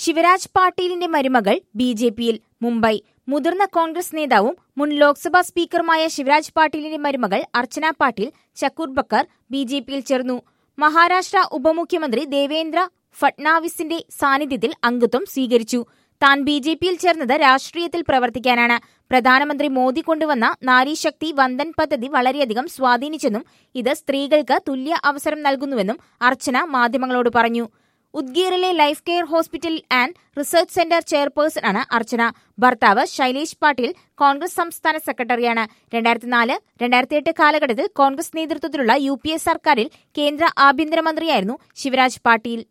ശിവരാജ് പാട്ടീലിന്റെ മരുമകൾ B J പിയിൽ മുംബൈ മുതിർന്ന കോൺഗ്രസ് നേതാവും മുൻ ലോക്സഭാ സ്പീക്കറുമായ ശിവരാജ് പാട്ടീലിന്റെ മരുമകൾ Archana Patil Chakurkar B J പിയിൽ ചേർന്നു മഹാരാഷ്ട്ര ഉപമുഖ്യമന്ത്രി ദേവേന്ദ്ര ഫട്നാവിസിന്റെ സാന്നിധ്യത്തിൽ അംഗത്വം സ്വീകരിച്ചു താൻ ബി ജെ പിയിൽ ചേർന്നത് രാഷ്ട്രീയത്തിൽ പ്രവർത്തിക്കാനാണ് പ്രധാനമന്ത്രി മോദി കൊണ്ടുവന്ന നാരീശക്തി വന്ദൻ പദ്ധതി വളരെയധികം സ്വാധീനിച്ചെന്നും ഇത് സ്ത്രീകൾക്ക് തുല്യ അവസരം നൽകുന്നുവെന്നും അർച്ചന മാധ്യമങ്ങളോട് പറഞ്ഞു ഉദ്ഗീറിലെ life care hospital and research centre chairperson ആണ് അർച്ചന ഭർത്താവ് ശൈലേഷ് പാട്ടീൽ കോൺഗ്രസ് സംസ്ഥാന സെക്രട്ടറിയാണ് രണ്ടായിരത്തി നാല് രണ്ടായിരത്തി എട്ട് കാലഘട്ടത്തിൽ കോൺഗ്രസ് നേതൃത്വത്തിലുള്ള യു പി എ സർക്കാരിൽ കേന്ദ്ര ആഭ്യന്തരമന്ത്രിയായിരുന്നു ശിവരാജ് പാട്ടീൽ